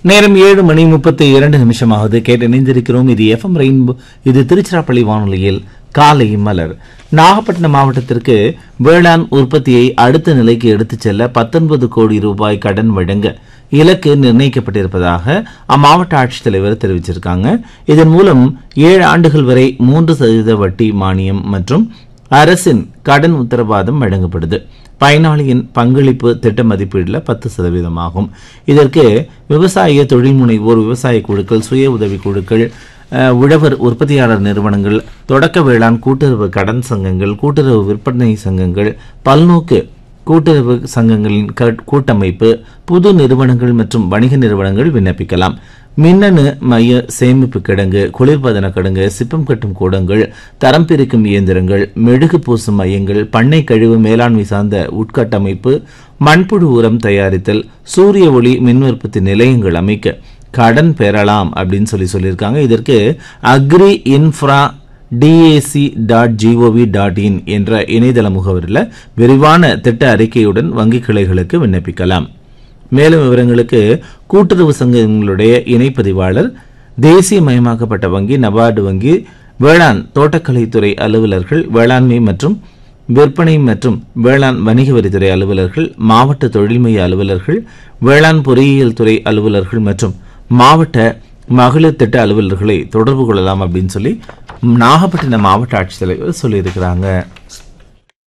நேரம் ஏழு மணி முப்பத்தி இரண்டு நிமிஷமாவது கேட்டு இணைந்திருக்கிறோம் இது எஃப்எம் ரெயின்போ இது திருச்சிராப்பள்ளி வானொலியில் காலை மலர் நாகப்பட்டினம் மாவட்டத்திற்கு வேளாண் உற்பத்தியை அடுத்த நிலைக்கு எடுத்துச் செல்ல பத்தொன்பது கோடி ரூபாய் கடன் வழங்க இலக்கு நிர்ணயிக்கப்பட்டிருப்பதாக அம்மாவட்ட ஆட்சித்தலைவர் தெரிவிச்சிருக்காங்க இதன் மூலம் ஏழு ஆண்டுகள் வரை மூன்று சதவீத வட்டி மானியம் மற்றும் அரசின் கடன் உத்தரவாதம் வழங்கப்படுது பயனாளியின் பங்களிப்பு திட்ட மதிப்பீடுல பத்து சதவீதமாகும் இதற்கு விவசாய தொழில் முனைவோர் விவசாய குழுக்கள் சுய உதவி குழுக்கள் அஹ், உழவர் உற்பத்தியாளர் நிறுவனங்கள் தொடக்க வேளாண் கூட்டுறவு கடன் சங்கங்கள் கூட்டுறவு விற்பனை சங்கங்கள் பல்நோக்கு கூட்டுறவு சங்கங்களின் கட்- கூட்டமைப்பு புது நிறுவனங்கள் மற்றும் வணிக நிறுவனங்கள் விண்ணப்பிக்கலாம் மின்னணு மைய சேமிப்பு கிடங்கு குளிர்பதன கிடங்கு சிப்பம் கட்டும் கூடங்கள் தரம் பிரிக்கும் இயந்திரங்கள் மெழுகு பூசும் மையங்கள் பண்ணை கழிவு மேலாண்மை சார்ந்த உட்கட்டமைப்பு மண்புழு உரம் தயாரித்தல் சூரிய ஒளி மின் உற்பத்தி நிலையங்கள் அமைக்க கடன் பெறலாம் அப்படின்னு சொல்லி சொல்லியிருக்காங்க இதற்கு agri infra DAC dot GOV dot in என்ற இணையதள முகவரியில் விரிவான திட்ட அறிக்கையுடன் வங்கி கிளைகளுக்கு விண்ணப்பிக்கலாம் மேலும் விவரங்களுக்கு கூட்டுறவு சங்கங்களுடைய இணைப்பதிவாளர் தேசியமயமாக்கப்பட்ட வங்கி நபார்டு வங்கி வேளாண் தோட்டக்கலைத்துறை அலுவலர்கள் வேளாண்மை மற்றும் விற்பனை மற்றும் வேளாண் வணிக வரித்துறை அலுவலர்கள் மாவட்ட தொழில்மைய அலுவலர்கள் வேளாண் பொறியியல் துறை அலுவலர்கள் மற்றும் மாவட்ட மகளிர் திட்ட அலுவலர்களை தொடர்பு கொள்ளலாம் அப்படின்னு சொல்லி நாகப்பட்டினம் மாவட்ட ஆட்சித்தலைவர் சொல்லியிருக்கிறாங்க